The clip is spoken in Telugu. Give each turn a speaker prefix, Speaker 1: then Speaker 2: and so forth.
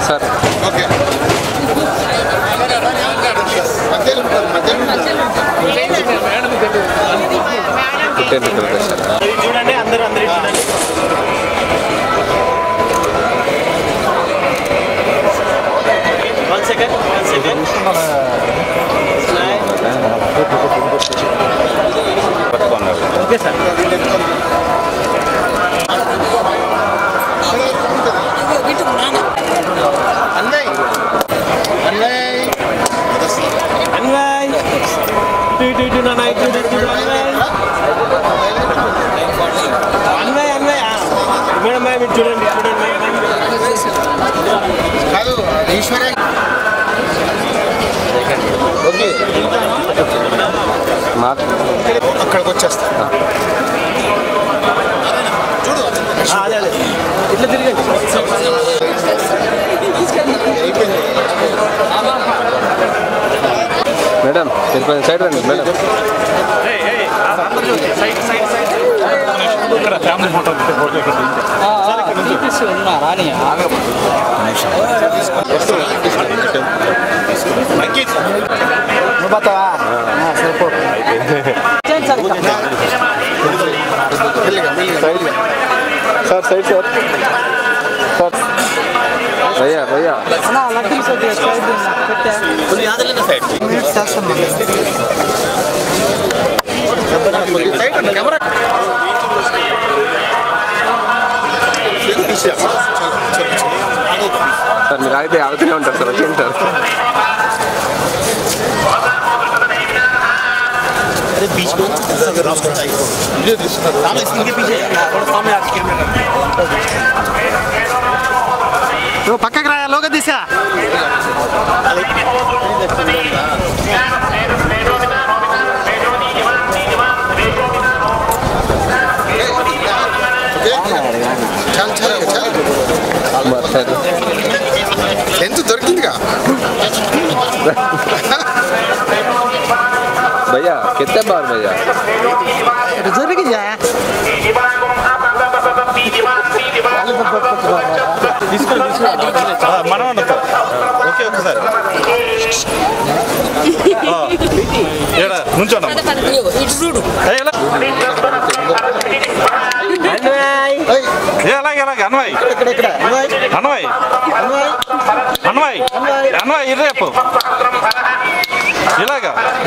Speaker 1: సార్
Speaker 2: ఓకే మధ్యలో ఉంటారు, మధ్యలో ఉంటారు.
Speaker 1: పుట్టేందుకు సార్
Speaker 3: చూడండి అందరూ అందరూ చూడండి one second one second okay sir
Speaker 2: అన్నయ్య అన్నయ్య
Speaker 3: అన్వయ్ ఇటు ఇటు ఇటు నాన్న ఇటు ఇటు ఇటు అన్వయ్ అన్వయ్ అన్వయ్ ఆ. మేడం మేడం ఇటు చూడండి చూడండి మేడం
Speaker 2: కాదు ఈశ్వర ఓకే
Speaker 1: మా
Speaker 2: అక్కడికి వచ్చేస్తా చూడు
Speaker 3: ఆ, అదే అదే ఇట్లా తిరిగండి
Speaker 2: అయిపోయింది
Speaker 1: మేడం తిరుపతి సైడ్ రండి మేడం
Speaker 2: మెల్లిగా మెల్లిగా
Speaker 1: సార్ సైడ్ సార్ సార్ భయ్యా భయ్యా
Speaker 2: సైడ్ ఉంది, కెమెరా
Speaker 1: సార్ మీరు ఆగితే ఆగుతూనే ఉంటారు సార్ వచ్చి ఉంటారు
Speaker 2: వీడియో తీస్తున్నారు
Speaker 3: నువ్వు పక్కకు రాయా లోక దిశా
Speaker 2: చాలు చాలు చాలు
Speaker 1: మరి సార్
Speaker 2: ఎంత దొరికిందిగా
Speaker 1: భయ్యా కిత్తే బార్ భయ్యా
Speaker 4: మనం ఉండదు ఓకే ఒకసారి నుంచోండి
Speaker 5: ఇటు చూడు
Speaker 4: అలాగే అలాగే అన్వయ్ అన్వయ్ అన్వయ్ అన్వయ్ ఇర్రేపు ఇలాగా